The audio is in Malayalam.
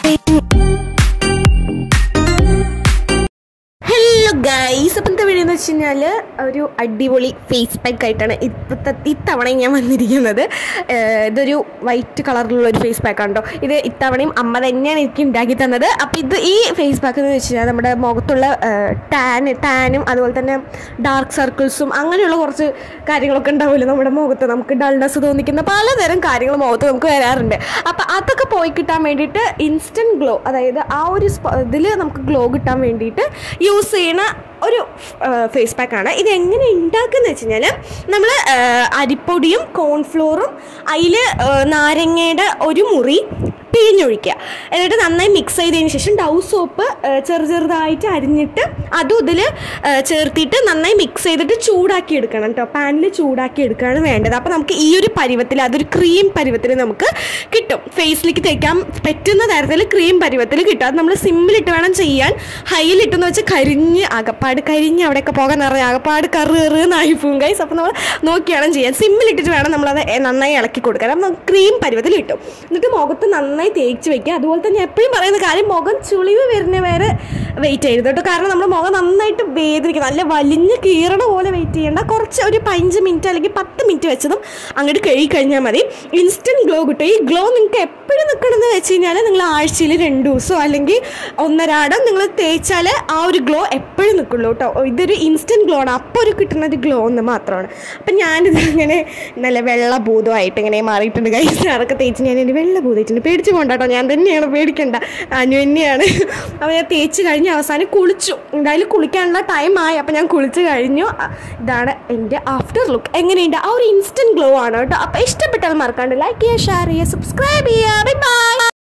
ഹലോ ഗൈസ് അപ്പം എന്താ വീഡിയോ എന്ന് വെച്ച് കഴിഞ്ഞാൽ ഒരു അടിപൊളി ഫേസ് പാക്ക് ആയിട്ടാണ് ഇപ്പോഴത്തെ ഇത്തവണ ഞാൻ വന്നിരിക്കുന്നത് ഏഹ് ഇതൊരു വൈറ്റ് കളറിലുള്ള ഒരു ഫേസ് പാക്ക് ആണ് കേട്ടോ ഇത് ഇത്തവണയും അമ്മ തന്നെയാണ് എനിക്ക് ഉണ്ടാക്കി തന്നത് അപ്പം ഇത് ഈ ഫേസ് പാക്ക് എന്ന് വെച്ച് കഴിഞ്ഞാൽ നമ്മുടെ മുഖത്തുള്ള ടാൻ ടാനും അതുപോലെ തന്നെ ഡാർക്ക് സർക്കിൾസും അങ്ങനെയുള്ള കുറച്ച് കാര്യങ്ങളൊക്കെ ഉണ്ടാവില്ല നമ്മുടെ മുഖത്ത് നമുക്ക് ഡൾനെസ് തോന്നിക്കുന്ന പലതരം കാര്യങ്ങൾ മുഖത്ത് നമുക്ക് വരാറുണ്ട് അപ്പം അതൊക്കെ പോയി കിട്ടാൻ വേണ്ടിയിട്ട് ഇൻസ്റ്റൻറ്റ് ഗ്ലോ അതായത് ആ ഒരു ഇതിൽ നമുക്ക് ഗ്ലോ കിട്ടാൻ വേണ്ടിയിട്ട് യൂസ് ചെയ്യുന്ന ഒരു ഫേസ് പാക്കാണ് ഇത് എങ്ങനെ ഉണ്ടാക്കുന്നത് വെച്ച് കഴിഞ്ഞാൽ നമ്മൾ അരിപ്പൊടിയും കോൺഫ്ലോറും അതിൽ നാരങ്ങയുടെ ഒരു മുറി പിഴിഞ്ഞൊഴിക്കുക എന്നിട്ട് നന്നായി മിക്സ് ചെയ്തതിന് ശേഷം ഡൗ സോപ്പ് ചെറു ചെറുതായിട്ട് അരിഞ്ഞിട്ട് അതും ഇതിൽ ചേർത്തിട്ട് നന്നായി മിക്സ് ചെയ്തിട്ട് ചൂടാക്കി എടുക്കണം കേട്ടോ പാനിൽ ചൂടാക്കി എടുക്കുകയാണ് വേണ്ടത് അപ്പോൾ നമുക്ക് ഈ ഒരു പരുവത്തിൽ അതൊരു ക്രീം പരുവത്തിൽ നമുക്ക് കിട്ടും ഫേസിലേക്ക് തേക്കാൻ പറ്റുന്ന തരത്തിൽ ക്രീം പരുവത്തിൽ കിട്ടും അത് നമ്മൾ സിമ്മിലിട്ട് വേണം ചെയ്യാൻ ഹൈയിലിട്ടെന്ന് വെച്ച് കരിഞ്ഞ് അകപ്പാട് കരിഞ്ഞ് അവിടെയൊക്കെ പോകാൻ നിറയെ അകപ്പാട് കറ് കറുന്നായി പോകും ഗൈസ് അപ്പോൾ നമ്മൾ നോക്കി വേണം ചെയ്യാൻ സിമ്മിലിട്ടിട്ട് വേണം നമ്മളത് നന്നായി ഇളക്കി കൊടുക്കാൻ അപ്പം നമുക്ക് ക്രീം പരുവത്തിൽ കിട്ടും എന്നിട്ട് മുഖത്ത് നന്നായി തേച്ച് വെക്കുക അതുപോലെ തന്നെ എപ്പോഴും പറയുന്ന കാര്യം മുഖം ചുളിവ് വരുന്ന വരെ വെയിറ്റ് ചെയ്യരുത് കേട്ടോ കാരണം നമ്മുടെ മുഖം നന്നായിട്ട് വേദനിക്കും നല്ല വലിഞ്ഞ് കീറണ പോലെ വെയിറ്റ് ചെയ്യേണ്ട കുറച്ച് ഒരു പതിനഞ്ച് മിനിറ്റ് അല്ലെങ്കിൽ പത്ത് മിനിറ്റ് വെച്ചതും അങ്ങോട്ട് കഴുകി കഴിഞ്ഞാൽ മതി ഇൻസ്റ്റൻറ്റ് ഗ്ലോ കിട്ടും ഈ ഗ്ലോ നിങ്ങൾക്ക് എപ്പോഴും നിൽക്കണമെന്ന് വെച്ച് കഴിഞ്ഞാൽ നിങ്ങൾ ആഴ്ചയിൽ രണ്ട് ദിവസമോ അല്ലെങ്കിൽ ഒന്നരാടം നിങ്ങൾ തേച്ചാൽ ആ ഒരു ഗ്ലോ എപ്പോഴും നിൽക്കുള്ളൂ കേട്ടോ ഇതൊരു ഇൻസ്റ്റൻറ്റ് ഗ്ലോ ആണ് അപ്പോൾ ഒരു കിട്ടുന്ന ഒരു ഗ്ലോ എന്ന് മാത്രമാണ് അപ്പം ഞാനിത് ഇങ്ങനെ നല്ല വെള്ള ഭൂതമായിട്ട് ഇങ്ങനെ മാറിയിട്ടുണ്ട് കൈസ് അതൊക്കെ തേച്ച് ഞാൻ എൻ്റെ വെള്ള ഭൂതമായിട്ടുണ്ട് പേടിച്ച് പോകണ്ട കേട്ടോ ഞാൻ തന്നെയാണ് പേടിക്കണ്ട അനു തന്നെയാണ് അപ്പോൾ ഞാൻ തേച്ച് കഴിഞ്ഞ് അവസാനം കുളിച്ചു എന്തായാലും കുളിക്കാനുള്ള ടൈം ആയി അപ്പോൾ ഞാൻ കുളിച്ച് കഴിഞ്ഞു അ, ഇതാണ് എൻ്റെ ആഫ്റ്റർ ലുക്ക് എങ്ങനെയുണ്ട് ആ ഒരു ഇൻസ്റ്റൻറ്റ് ഗ്ലോ ആണ് കേട്ടോ അപ്പോൾ ഇഷ്ടപ്പെട്ടാൽ മറക്കാണ്ട് ലൈക്ക് ചെയ്യുക ഷെയർ ചെയ്യുക സബ്സ്ക്രൈബ് ചെയ്യുക ബൈ ബൈ